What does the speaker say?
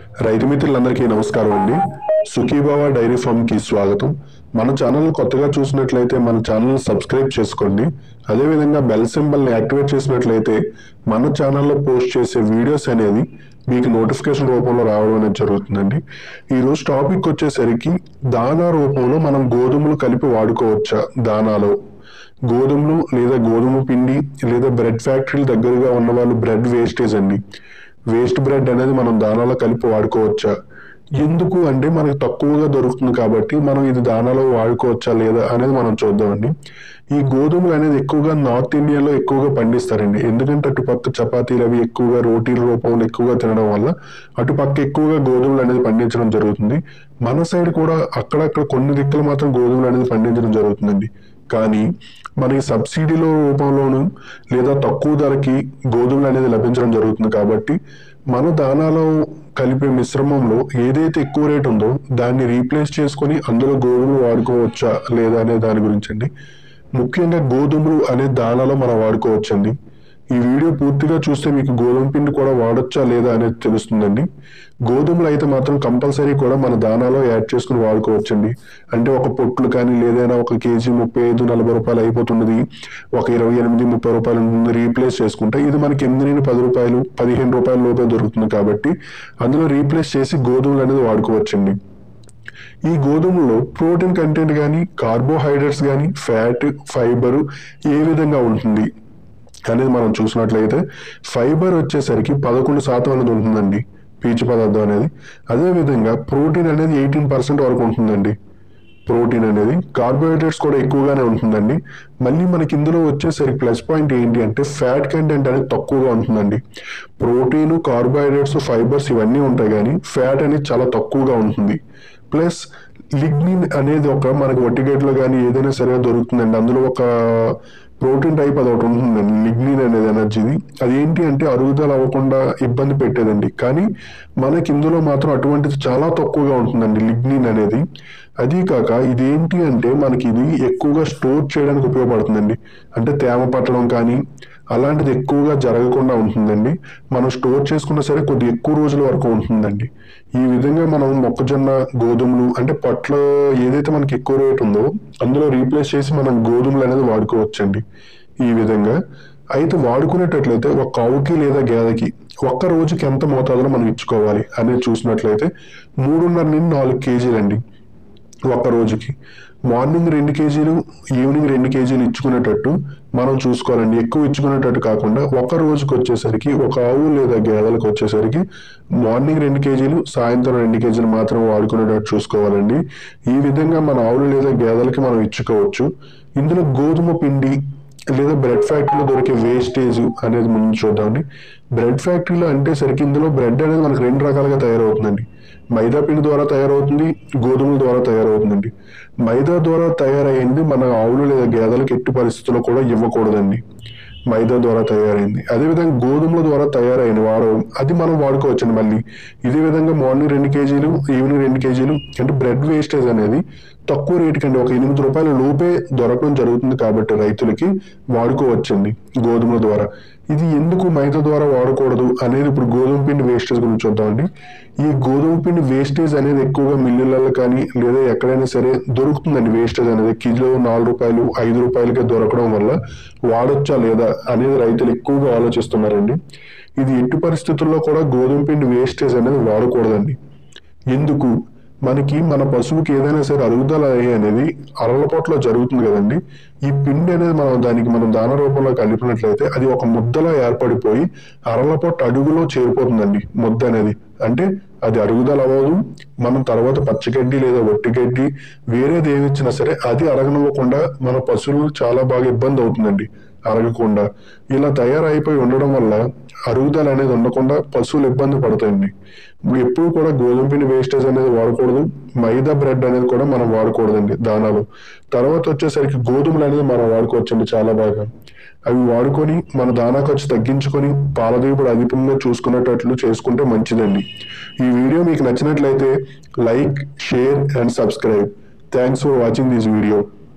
రైతు మిత్రులందరికీ నమస్కారం అండి సుఖీభావ డైరీ ఫామ్ కి స్వాగతం మన ఛానల్ కొత్తగా చూసినట్లయితే మన ఛానల్ సబ్స్క్రైబ్ చేసుకోండి అదేవిధంగా బెల్ సింబల్ ని యాక్టివేట్ చేసినట్లయితే మన ఛానల్లో పోస్ట్ చేసే వీడియోస్ అనేది మీకు నోటిఫికేషన్ రూపంలో రావడం అనేది జరుగుతుందండి ఈ రోజు టాపిక్ వచ్చేసరికి దానా రూపంలో మనం గోధుమలు కలిపి వాడుకోవచ్చా దానాలో గోధుమలు లేదా గోధుమ పిండి లేదా బ్రెడ్ ఫ్యాక్టరీలు దగ్గరగా ఉన్న వాళ్ళు బ్రెడ్ వేస్టేజ్ అండి వేస్ట్ బ్రెడ్ అనేది మనం దానాలో కలిపి వాడుకోవచ్చా ఎందుకు అంటే మనకి తక్కువగా దొరుకుతుంది కాబట్టి మనం ఇది దానాలో వాడుకోవచ్చా లేదా అనేది మనం చూద్దామండి ఈ గోధుమలు అనేది ఎక్కువగా నార్త్ ఇండియాలో ఎక్కువగా పండిస్తారండి ఎందుకంటే అటుపక్క చపాతీలు అవి ఎక్కువగా రోటీల రూపంలో ఎక్కువగా తినడం వల్ల అటుపక్క ఎక్కువగా గోధుమలు అనేది పండించడం జరుగుతుంది మన సైడ్ కూడా అక్కడక్కడ కొన్ని దిక్కులు మాత్రం గోధుమలు అనేది పండించడం జరుగుతుందండి కానీ మనకి సబ్సిడీలో రూపంలోను లేదా తక్కువ ధరకి గోధుమలు అనేది లభించడం జరుగుతుంది కాబట్టి మన దానాలో కలిపే మిశ్రమంలో ఏదైతే ఎక్కువ రేట్ ఉందో దాన్ని రీప్లేస్ చేసుకొని అందులో గోధుమలు వాడుకోవచ్చా లేదా అనే దాని గురించి అండి ముఖ్యంగా గోధుమలు అనే దానాలో మనం వాడుకోవచ్చండి ఈ వీడియో పూర్తిగా చూస్తే మీకు గోధుమ పిండి కూడా వాడొచ్చా లేదా అనేది తెలుస్తుందండి గోధుమలు అయితే మాత్రం కంపల్సరీ కూడా మన దానాలో యాడ్ చేసుకుని వాడుకోవచ్చండి అంటే ఒక పొట్లు కానీ లేదైనా ఒక కేజీ ముప్పై ఐదు నలభై రూపాయలు అయిపోతున్నది ఒక ఇరవై ఎనిమిది ముప్పై రూపాయలు ఉంటుంది రీప్లేస్ చేసుకుంటే ఇది మనకి ఎనిమిది నుండి పది రూపాయలు పదిహేను రూపాయల లోపే దొరుకుతుంది కాబట్టి అందులో రీప్లేస్ చేసి గోధుమలు అనేది వాడుకోవచ్చండి ఈ గోధుమలో ప్రోటీన్ కంటెంట్ కానీ కార్బోహైడ్రేట్స్ కానీ ఫ్యాట్ ఫైబర్ ఏ విధంగా ఉంటుంది అనేది మనం చూసినట్లయితే ఫైబర్ వచ్చేసరికి పదకొండు శాతం అనేది ఉంటుందండి పీచు పదార్థం అనేది అదేవిధంగా ప్రోటీన్ అనేది ఎయిటీన్ పర్సెంట్ వరకు ఉంటుందండి ప్రోటీన్ అనేది కార్బోహైడ్రేట్స్ కూడా ఎక్కువగానే ఉంటుందండి మళ్ళీ మనకి ఇందులో వచ్చేసరికి ప్లస్ పాయింట్ ఏంటి అంటే ఫ్యాట్ కంటెంట్ అనేది తక్కువగా ఉంటుందండి ప్రోటీన్ కార్బోహైడ్రేట్స్ ఫైబర్స్ ఇవన్నీ ఉంటాయి కానీ ఫ్యాట్ అనేది చాలా తక్కువగా ఉంటుంది ప్లస్ లిగ్నిన్ అనేది ఒక మనకి వట్టిగేట్లో కానీ ఏదైనా సరిగా దొరుకుతుందండి అందులో ఒక ప్రోటీన్ టైప్ అది ఒకటి ఉంటుందండి లిగ్నిన్ అనేది ఎనర్జీది అది ఏంటి అంటే అరుగుదల అవ్వకుండా ఇబ్బంది పెట్టేదండి కానీ మనకి ఇందులో మాత్రం అటువంటిది చాలా తక్కువగా ఉంటుందండి లిగ్నిన్ అనేది అదీ కాక ఇది ఏంటి అంటే మనకి ఇది ఎక్కువగా స్టోర్ చేయడానికి ఉపయోగపడుతుందండి అంటే తేమ పట్టడం కానీ అలాంటిది ఎక్కువగా జరగకుండా ఉంటుందండి మనం స్టోర్ చేసుకున్నా సరే కొద్ది ఎక్కువ రోజుల వరకు ఉంటుందండి ఈ విధంగా మనం మొక్కజొన్న గోధుమలు అంటే పట్ల ఏదైతే మనకి ఎక్కువ రేట్ ఉందో అందులో రీప్లేస్ చేసి మనం గోధుమలు అనేది వాడుకోవచ్చండి ఈ విధంగా అయితే వాడుకునేటట్లయితే ఒక ఆవుకి లేదా గేదెకి ఒక్క రోజుకి ఎంత మోతాదులో మనం ఇచ్చుకోవాలి అనేది చూసినట్లయితే మూడున్నర నుండి నాలుగు కేజీలండి ఒక్క రోజుకి మార్నింగ్ రెండు కేజీలు ఈవినింగ్ రెండు కేజీలు ఇచ్చుకునేటట్టు మనం చూసుకోవాలండి ఎక్కువ ఇచ్చుకునేటట్టు కాకుండా ఒక రోజుకి వచ్చేసరికి ఒక ఆవు లేదా గేదెలకు వచ్చేసరికి మార్నింగ్ రెండు కేజీలు సాయంత్రం రెండు కేజీలు మాత్రం వాడుకునేటట్టు చూసుకోవాలండి ఈ విధంగా మన ఆవులు లేదా గేదెలకి మనం ఇచ్చుకోవచ్చు ఇందులో గోధుమ పిండి లేదా బ్రెడ్ ఫ్యాక్టరీలో దొరికే వేస్టేజ్ అనేది ముందు చూద్దామండి బ్రెడ్ ఫ్యాక్టరీలో అంటే సరికి ఇందులో బ్రెడ్ అనేది మనకు రెండు రకాలుగా తయారవుతుందండి మైదా పిండి ద్వారా తయారవుతుంది గోధుమల ద్వారా తయారవుతుందండి మైదా ద్వారా తయారైంది మన ఆవులు లేదా గేదెలకు ఎట్టి పరిస్థితుల్లో కూడా ఇవ్వకూడదండి మైదా ద్వారా తయారైంది అదేవిధంగా గోధుమల ద్వారా తయారైన వాడడం అది మనం వాడుకోవచ్చండి మళ్ళీ ఇదే విధంగా మార్నింగ్ రెండు కేజీలు ఈవినింగ్ రెండు కేజీలు అంటే బ్రెడ్ వేస్టేజ్ అనేది తక్కువ రేటు కండి ఒక ఎనిమిది రూపాయల లోపే దొరకడం జరుగుతుంది కాబట్టి రైతులకి వాడుకోవచ్చండి గోధుమల ద్వారా ఇది ఎందుకు మైదా ద్వారా వాడకూడదు అనేది ఇప్పుడు గోధుమ పిండి వేస్టేజ్ గురించి చూద్దామండి ఈ గోధుమ పిండి వేస్టేజ్ అనేది ఎక్కువగా మిల్లులలో కానీ లేదా ఎక్కడైనా సరే దొరుకుతుందండి వేస్టేజ్ అనేది కిలో నాలుగు రూపాయలు ఐదు రూపాయలకే దొరకడం వల్ల వాడొచ్చా లేదా అనేది రైతులు ఎక్కువగా ఆలోచిస్తున్నారండి ఇది ఎట్టి పరిస్థితుల్లో కూడా గోధుమ పిండి వేస్టేజ్ అనేది వాడకూడదండి ఎందుకు మనకి మన పశువుకి ఏదైనా సరే అరుగుదల అయ్యి అనేది అరలపోట్లో జరుగుతుంది కదండి ఈ పిండి అనేది మనం దానికి మనం దాన రూపంలో కలిపినట్లయితే అది ఒక ముద్దలా ఏర్పడిపోయి అరలపొట్టు అడుగులో చేరిపోతుందండి ముద్ద అనేది అంటే అది అరుగుదల అవ్వదు మనం తర్వాత పచ్చగడ్డి లేదా ఒట్టిగడ్డి వేరేది ఏమి ఇచ్చినా సరే అది అరగనివ్వకుండా మన పశువులు చాలా బాగా ఇబ్బంది అవుతుందండి అరగకుండా ఇలా తయారైపోయి ఉండడం వల్ల అరుగుదల అనేది ఉండకుండా పశువులు ఇబ్బంది పడతాయండి ఎప్పుడు కూడా గోధుమ పిండి వేస్టేజ్ అనేది వాడకూడదు మైదా బ్రెడ్ అనేది కూడా మనం వాడకూడదండి దానాలు తర్వాత వచ్చేసరికి గోధుమలు అనేది మనం వాడుకోవచ్చండి చాలా బాగా అవి వాడుకొని మన దానా ఖర్చు తగ్గించుకొని పాల దిగుబడి అధికంగా చూసుకునేటట్లు చేసుకుంటే మంచిదండి ఈ వీడియో మీకు నచ్చినట్లయితే like share and subscribe thanks for watching this video